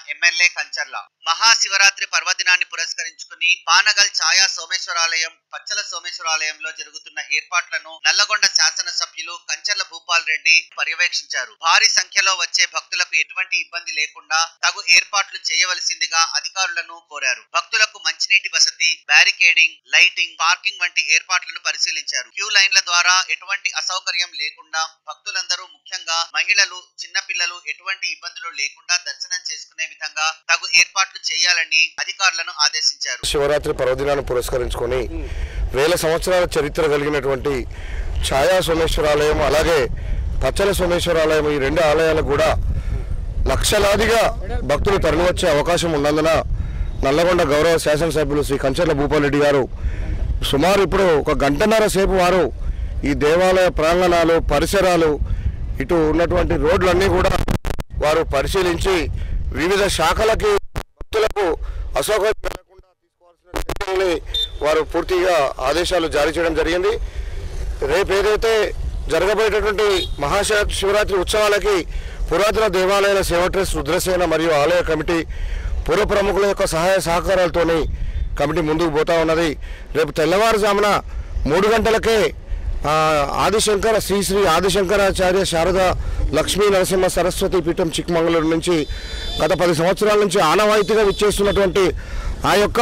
MLA Kancharla Mahashivratri పర్వదినాన్ని పురస్కరించుకుని పానగల్ ఛాయా సోమేశ్వరాలయం పచ్చల సోమేశ్వరాలయంలో జరుగుతున్న ఏర్పాట్లను నల్లగొండ శాసనసభ్యులు కంచర్ల భూపాల్ రెడ్డి పర్యవేక్షించారు భారీ సంఖ్యలో వచ్చే భక్తులకు ఎటువంటి ఇబ్బంది లేకుండా తగు ఏర్పాట్లు చేయవలసిందిగా అధికారులను కోరారు భక్తులకు మంచినీటి వసతి బ్యారికేడింగ్ లైటింగ్ పార్కింగ్ వంటి ఏర్పాట్లను పరిశీలించారు క్యూ లైన్ల ద్వారా ఎటువంటి అసౌకర్యం లేకుండా భక్తులందరూ ముఖ్యంగా మహిళలు చిన్నపిల్లలు ఎటువంటి ఇబ్బందులు లేకుండా దర్శనం చేసుకునే విధంగా తగు ఏర్పాట్లు చేయాలని అధికారులను ఆదేశించారు శివరాత్రి పర్వదినాన్ని పురస్కరించుకొని వేల సంవత్సరాల చరిత్ర కలిగినటువంటి ఛాయా సోమేశ్వరాలయం అలాగే పచ్చల సోమేశ్వరాలయం ఈ రెండు ఆలయాలకు కూడా లక్షలాదిగా భక్తులు తరలివచ్చే అవకాశం ఉన్నందున నల్లగొండ గౌరవ శాసనసభ్యులు శ్రీ కంచర్ల భూపాలరెడ్డి గారు సుమారు ఇప్పుడు ఒక గంటన్నర సేపు వారు ఈ దేవాలయ ప్రాంగణాలు పరిసరాలు ఇటు ఉన్నటువంటి రోడ్లన్నీ కూడా వారు పరిశీలించి వివిధ శాఖలకి భక్తులకు అసౌకర్యం కలగకుండా తీసుకోవాల్సిన చర్యల్ని వారు పూర్తిగా ఆదేశాలు జారీ చేయడం జరిగింది రేపు ఏదైతే జరగబోయేటటువంటి మహాశివ శివరాత్రి ఉత్సవాలకి పురాతన దేవాలయాల సేవ ట్రస్ట్ రుద్రసేన మరియు ఆలయ కమిటీ పూర్వ ప్రముఖుల యొక్క సహాయ సహకారాలతోని కమిటీ ముందుకు పోతా ఉన్నది రేపు తెల్లవారుజామున మూడు గంటలకే ఆ, ఆదిశంకర శ్రీ శ్రీ ఆదిశంకరాచార్య శారద లక్ష్మీ నరసింహ సరస్వతి పీఠం చిక్కమంగళూరు నుంచి గత పది సంవత్సరాల నుంచి ఆనవాయితీగా విచ్చేస్తున్నటువంటి ఆ యొక్క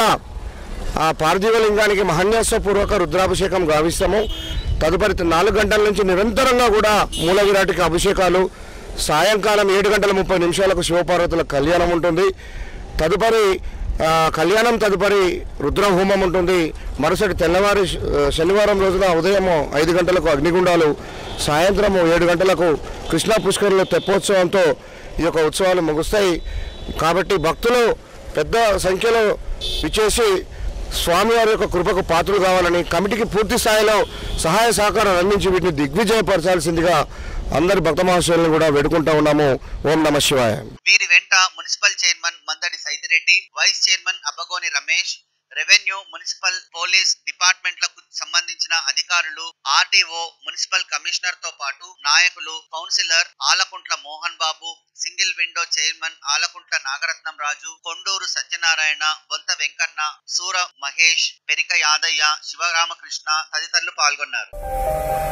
ఆ పార్థివ లింగానికి మహన్యాసపూర్వక రుద్రాభిషేకం గావిస్తాము తదుపరి నాలుగు గంటల నుంచి నిరంతరంగా కూడా మూల విరాటికి అభిషేకాలు సాయంకాలం ఏడు గంటల ముప్పై నిమిషాలకు శివపార్వతుల కళ్యాణం ఉంటుంది తదుపరి ఆ, కళ్యాణం తదుపరి రుద్రహోమం ఉంటుంది మరుసటి తెల్లవారి ఆ, శనివారం రోజున ఉదయం ఐదు గంటలకు అగ్నిగుండాలు సాయంత్రం ఏడు గంటలకు కృష్ణా పుష్కరంలో తెప్పోత్సవంతో ఈ యొక్క ఉత్సవాలు ముగుస్తాయి కాబట్టి భక్తులు పెద్ద సంఖ్యలో విచ్చేసి స్వామివారి యొక్క కృపకు పాత్రలు కావాలని కమిటీకి పూర్తి స్థాయిలో సహాయ సహకారం అందించి వీటిని దిగ్విజయపరచాల్సిందిగా అందరి భక్త మహాశయులను కూడా వేడుకుంటా ఉన్నాము ఓం నమ శివాయ వీరి వెంట municipal chairman Mandadi Saidireddy vice chairman Abbagoni Ramesh revenue municipal police డిపార్ట్మెంట్లకు సంబంధించిన అధికారులు ఆర్డీఓ మున్సిపల్ కమిషనర్ తో పాటు నాయకులు councillor Alakuntla Mohan Babu single window chairman Alakuntla Nagaratnam Raju Konduru Satyanarayana Bontha Venkanna సూర మహేష్ పెరిక యాదయ్య శివరామకృష్ణ తదితరులు పాల్గొన్నారు